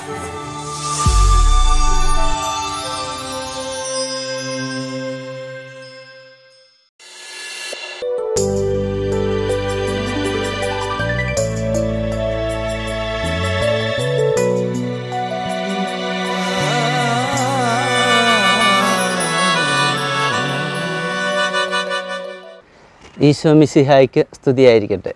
ഈശോ മിശിഹായ്ക്ക് സ്തുതിയായിരിക്കട്ടെ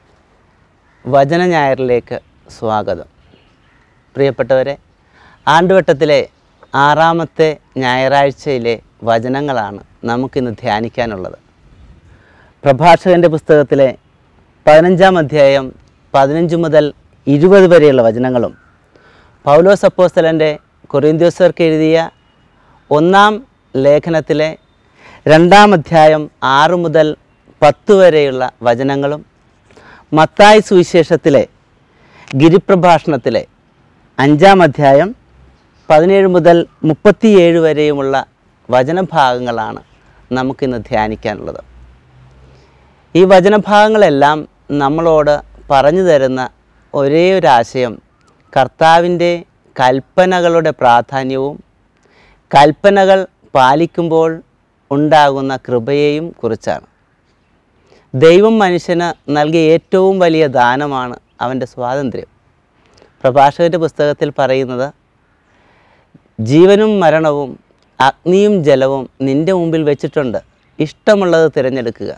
വചന ഞായറിലേക്ക് സ്വാഗതം പ്രിയപ്പെട്ടവരെ ആണ്ടുവട്ടത്തിലെ ആറാമത്തെ ഞായറാഴ്ചയിലെ വചനങ്ങളാണ് നമുക്കിന്ന് ധ്യാനിക്കാനുള്ളത് പ്രഭാഷകൻ്റെ പുസ്തകത്തിലെ പതിനഞ്ചാം അധ്യായം പതിനഞ്ച് മുതൽ ഇരുപത് വരെയുള്ള വചനങ്ങളും പൗലോസ് അപ്പോസ്തലൻ്റെ കൊറിന്ത്യോസർക്ക് എഴുതിയ ഒന്നാം ലേഖനത്തിലെ രണ്ടാം അധ്യായം ആറ് മുതൽ പത്ത് വരെയുള്ള വചനങ്ങളും മത്തായി സുവിശേഷത്തിലെ ഗിരിപ്രഭാഷണത്തിലെ അഞ്ചാം അധ്യായം പതിനേഴ് മുതൽ മുപ്പത്തിയേഴ് വരെയുമുള്ള വചനഭാഗങ്ങളാണ് നമുക്കിന്ന് ധ്യാനിക്കാനുള്ളത് ഈ വചനഭാഗങ്ങളെല്ലാം നമ്മളോട് പറഞ്ഞു തരുന്ന ഒരേ ഒരു ആശയം കർത്താവിൻ്റെ കൽപ്പനകളുടെ പ്രാധാന്യവും കൽപ്പനകൾ പാലിക്കുമ്പോൾ ഉണ്ടാകുന്ന കൃപയെയും കുറിച്ചാണ് ദൈവം മനുഷ്യന് നൽകിയ ഏറ്റവും വലിയ ദാനമാണ് അവൻ്റെ സ്വാതന്ത്ര്യം പ്രഭാഷകൻ്റെ പുസ്തകത്തിൽ പറയുന്നത് ജീവനും മരണവും അഗ്നിയും ജലവും നിൻ്റെ മുമ്പിൽ വെച്ചിട്ടുണ്ട് ഇഷ്ടമുള്ളത് തിരഞ്ഞെടുക്കുക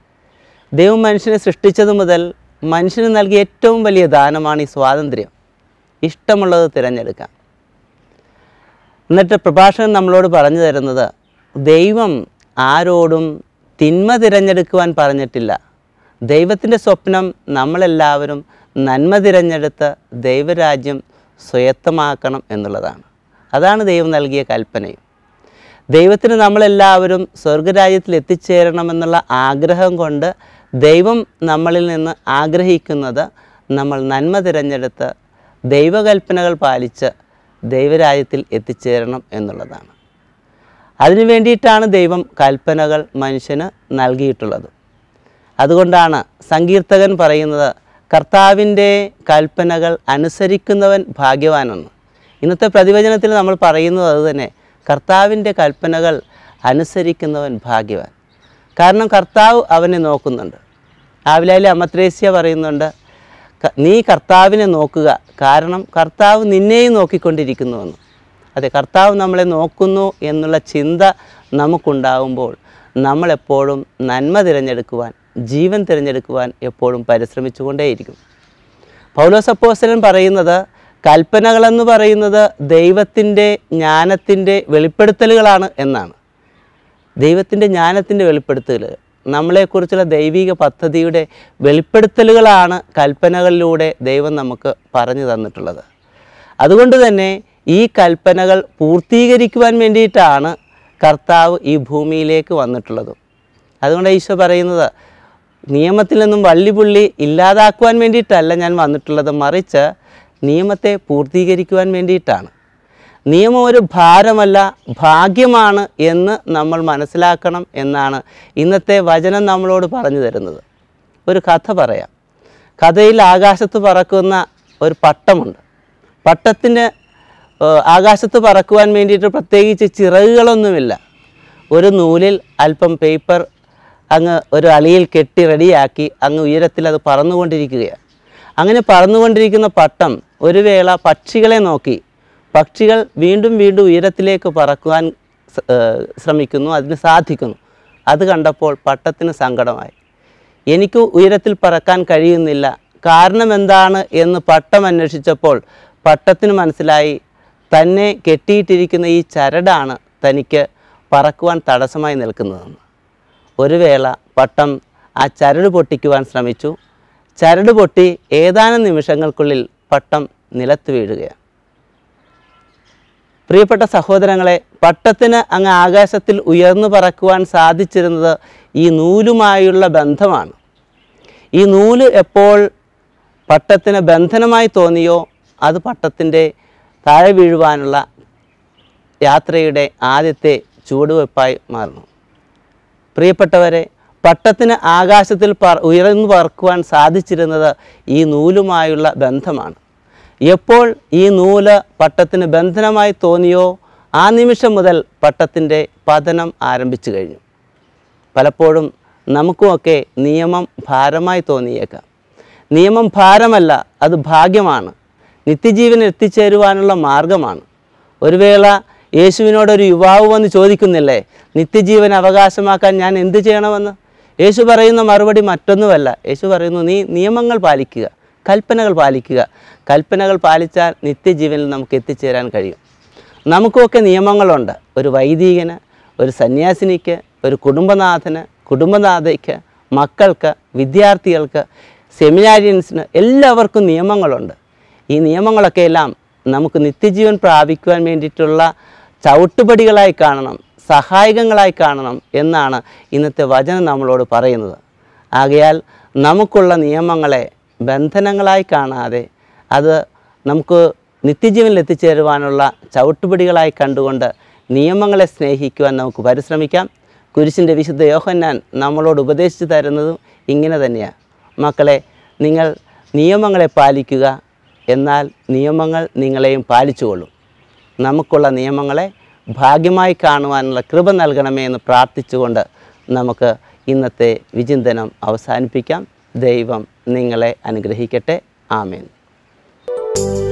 ദൈവം മനുഷ്യനെ സൃഷ്ടിച്ചതു മുതൽ മനുഷ്യന് നൽകിയ ഏറ്റവും വലിയ ദാനമാണ് ഈ സ്വാതന്ത്ര്യം ഇഷ്ടമുള്ളത് തിരഞ്ഞെടുക്കാം എന്നിട്ട് പ്രഭാഷകൻ നമ്മളോട് പറഞ്ഞു തരുന്നത് ദൈവം ആരോടും തിന്മ തിരഞ്ഞെടുക്കുവാൻ പറഞ്ഞിട്ടില്ല ദൈവത്തിൻ്റെ സ്വപ്നം നമ്മളെല്ലാവരും നന്മ തിരഞ്ഞെടുത്ത് ദൈവരാജ്യം സ്വയത്തമാക്കണം എന്നുള്ളതാണ് അതാണ് ദൈവം നൽകിയ കൽപ്പനയും ദൈവത്തിന് നമ്മളെല്ലാവരും സ്വർഗരാജ്യത്തിൽ എത്തിച്ചേരണമെന്നുള്ള ആഗ്രഹം കൊണ്ട് ദൈവം നമ്മളിൽ നിന്ന് ആഗ്രഹിക്കുന്നത് നമ്മൾ നന്മ തിരഞ്ഞെടുത്ത് ദൈവകൽപ്പനകൾ പാലിച്ച് ദൈവരാജ്യത്തിൽ എത്തിച്ചേരണം എന്നുള്ളതാണ് അതിനു വേണ്ടിയിട്ടാണ് ദൈവം കൽപ്പനകൾ മനുഷ്യന് നൽകിയിട്ടുള്ളത് അതുകൊണ്ടാണ് സങ്കീർത്തകൻ പറയുന്നത് കർത്താവിൻ്റെ കൽപ്പനകൾ അനുസരിക്കുന്നവൻ ഭാഗ്യവാനെന്ന് ഇന്നത്തെ പ്രതിവചനത്തിൽ നമ്മൾ പറയുന്നത് അതുതന്നെ കർത്താവിൻ്റെ കൽപ്പനകൾ അനുസരിക്കുന്നവൻ ഭാഗ്യവാൻ കാരണം കർത്താവ് അവനെ നോക്കുന്നുണ്ട് ആവിലായിലെ അമത്രേസ്യ പറയുന്നുണ്ട് "ക- നീ കർത്താവിനെ നോക്കുക കാരണം കർത്താവ് നിന്നെയും നോക്കിക്കൊണ്ടിരിക്കുന്നുവെന്ന് അതെ കർത്താവ് നമ്മളെ നോക്കുന്നു എന്നുള്ള ചിന്ത നമുക്കുണ്ടാകുമ്പോൾ നമ്മളെപ്പോഴും നന്മ തിരഞ്ഞെടുക്കുവാൻ ജീവൻ തിരഞ്ഞെടുക്കുവാൻ എപ്പോഴും പരിശ്രമിച്ചുകൊണ്ടേയിരിക്കും പൗലോസ് അപ്പോസ്തലൻ പറയുന്നത് കൽപ്പനകളെന്ന് പറയുന്നത് ദൈവത്തിൻ്റെ ജ്ഞാനത്തിൻ്റെ വെളിപ്പെടുത്തലുകളാണ് എന്നാണ് ദൈവത്തിൻ്റെ ജ്ഞാനത്തിൻ്റെ വെളിപ്പെടുത്തലുകൾ നമ്മളെക്കുറിച്ചുള്ള ദൈവിക പദ്ധതിയുടെ വെളിപ്പെടുത്തലുകളാണ് കൽപ്പനകളിലൂടെ ദൈവം നമുക്ക് പറഞ്ഞു തന്നിട്ടുള്ളത് അതുകൊണ്ട് തന്നെ ഈ കൽപ്പനകൾ പൂർത്തീകരിക്കുവാൻ വേണ്ടിയിട്ടാണ് കർത്താവ് ഈ ഭൂമിയിലേക്ക് വന്നിട്ടുള്ളതും അതുകൊണ്ട് ഈശോ പറയുന്നത് നിയമത്തിൽ നിന്നും വള്ളിപുള്ളി ഇല്ലാതാക്കുവാൻ വേണ്ടിയിട്ടല്ല ഞാൻ വന്നിട്ടുള്ളത് മറിച്ച് നിയമത്തെ പൂർത്തീകരിക്കുവാൻ വേണ്ടിയിട്ടാണ് നിയമം ഒരു ഭാരമല്ല ഭാഗ്യമാണ് എന്ന് നമ്മൾ മനസ്സിലാക്കണം എന്നാണ് ഇന്നത്തെ വചനം നമ്മളോട് പറഞ്ഞു തരുന്നത് ഒരു കഥ പറയാം കഥയിൽ ആകാശത്ത് പറക്കുന്ന ഒരു പട്ടമുണ്ട് പട്ടത്തിന് ഏഹ്, ആകാശത്ത് പറക്കുവാൻ വേണ്ടിയിട്ട് പ്രത്യേകിച്ച് ചിറകുകളൊന്നുമില്ല ഒരു നൂലിൽ അല്പം പേപ്പർ അങ്ങ് ഒരു അളിയിൽ കെട്ടി റെഡിയാക്കി അങ്ങ് ഉയരത്തിൽ അത് പറന്നുകൊണ്ടിരിക്കുകയാണ് അങ്ങനെ പറന്നുകൊണ്ടിരിക്കുന്ന പട്ടം ഒരു വേള പക്ഷികളെ നോക്കി പക്ഷികൾ വീണ്ടും വീണ്ടും ഉയരത്തിലേക്ക് പറക്കുവാൻ സ- ഏഹ് ശ്രമിക്കുന്നു അതിന് സാധിക്കുന്നു അത് കണ്ടപ്പോൾ പട്ടത്തിന് സങ്കടമായി എനിക്ക് ഉയരത്തിൽ പറക്കാൻ കഴിയുന്നില്ല കാരണം എന്താണ് എന്ന് പട്ടം അന്വേഷിച്ചപ്പോൾ പട്ടത്തിന് മനസ്സിലായി തന്നെ കെട്ടിയിട്ടിരിക്കുന്ന ഈ ചരടാണ് തനിക്ക് പറക്കുവാൻ തടസ്സമായി നിൽക്കുന്നതെന്ന് ഒരു വേള പട്ടം ആ ചരട് പൊട്ടിക്കുവാൻ ശ്രമിച്ചു ചരട് പൊട്ടി ഏതാനും നിമിഷങ്ങൾക്കുള്ളിൽ പട്ടം നിലത്ത് വീഴുകയാണ് പ്രിയപ്പെട്ട സഹോദരങ്ങളെ പട്ടത്തിന് അങ്ങ് ആകാശത്തിൽ ഉയർന്നു പറക്കുവാൻ സാധിച്ചിരുന്നത് ഈ നൂലുമായുള്ള ബന്ധമാണ് ഈ നൂല് എപ്പോൾ പട്ടത്തിന് ബന്ധനമായി തോന്നിയോ അത് പട്ടത്തിൻ്റെ താഴെ വീഴുവാനുള്ള യാത്രയുടെ ആദ്യത്തെ ചുവടുവെപ്പായി മാറുന്നു പ്രിയപ്പെട്ടവരെ പട്ടത്തിന് ആകാശത്തിൽ പറ ഉയർന്നു പറക്കുവാൻ സാധിച്ചിരുന്നത് ഈ നൂലുമായുള്ള ബന്ധമാണ് എപ്പോൾ ഈ നൂല് പട്ടത്തിന് ബന്ധനമായി തോന്നിയോ ആ നിമിഷം മുതൽ പട്ടത്തിൻ്റെ പതനം ആരംഭിച്ചു കഴിഞ്ഞു പലപ്പോഴും നമുക്കുമൊക്കെ നിയമം ഭാരമായി തോന്നിയേക്കാം നിയമം ഭാരമല്ല അത് ഭാഗ്യമാണ് നിത്യജീവൻ എത്തിച്ചേരുവാനുള്ള മാർഗമാണ് ഒരു വേള യേശുവിനോടൊരു യുവാവ് വന്ന് ചോദിക്കുന്നില്ലേ നിത്യജീവൻ അവകാശമാക്കാൻ ഞാൻ എന്ത് ചെയ്യണമെന്ന് യേശു പറയുന്ന മറുപടി മറ്റൊന്നുമല്ല യേശു പറയുന്നു നീ നിയമങ്ങൾ പാലിക്കുക കൽപ്പനകൾ പാലിക്കുക കൽപ്പനകൾ പാലിച്ചാൽ നിത്യജീവനിൽ നമുക്ക് എത്തിച്ചേരാൻ കഴിയും നമുക്കുമൊക്കെ നിയമങ്ങളുണ്ട് ഒരു വൈദികന് ഒരു സന്യാസിനിക്ക് ഒരു കുടുംബനാഥന് കുടുംബനാഥയ്ക്ക് മക്കൾക്ക് വിദ്യാർത്ഥികൾക്ക് സെമിനാരിയൻസിന് എല്ലാവർക്കും നിയമങ്ങളുണ്ട് ഈ നിയമങ്ങളൊക്കെ എല്ലാം നമുക്ക് നിത്യജീവൻ പ്രാപിക്കുവാൻ വേണ്ടിയിട്ടുള്ള ചവിട്ടുപടികളായി കാണണം സഹായകങ്ങളായി കാണണം എന്നാണ് ഇന്നത്തെ വചനം നമ്മളോട് പറയുന്നത് ആകയാൽ നമുക്കുള്ള നിയമങ്ങളെ ബന്ധനങ്ങളായി കാണാതെ അത് നമുക്ക് നിത്യജീവനിൽ എത്തിച്ചേരുവാനുള്ള ചവിട്ടുപടികളായി കണ്ടുകൊണ്ട് നിയമങ്ങളെ സ്നേഹിക്കുവാൻ നമുക്ക് പരിശ്രമിക്കാം കുരിശിൻ്റെ വിശുദ്ധ യോഹന്നാൻ നമ്മളോട് ഉപദേശിച്ചു തരുന്നതും ഇങ്ങനെ തന്നെയാണ് മക്കളെ നിങ്ങൾ നിയമങ്ങളെ പാലിക്കുക എന്നാൽ നിയമങ്ങൾ നിങ്ങളെയും പാലിച്ചുകൊള്ളും നമുക്കുള്ള നിയമങ്ങളെ ഭാഗ്യമായി കാണുവാനുള്ള കൃപ നൽകണമേ എന്ന് പ്രാർത്ഥിച്ചുകൊണ്ട് നമുക്ക് ഇന്നത്തെ വിചിന്തനം അവസാനിപ്പിക്കാം ദൈവം നിങ്ങളെ അനുഗ്രഹിക്കട്ടെ ആമേൻ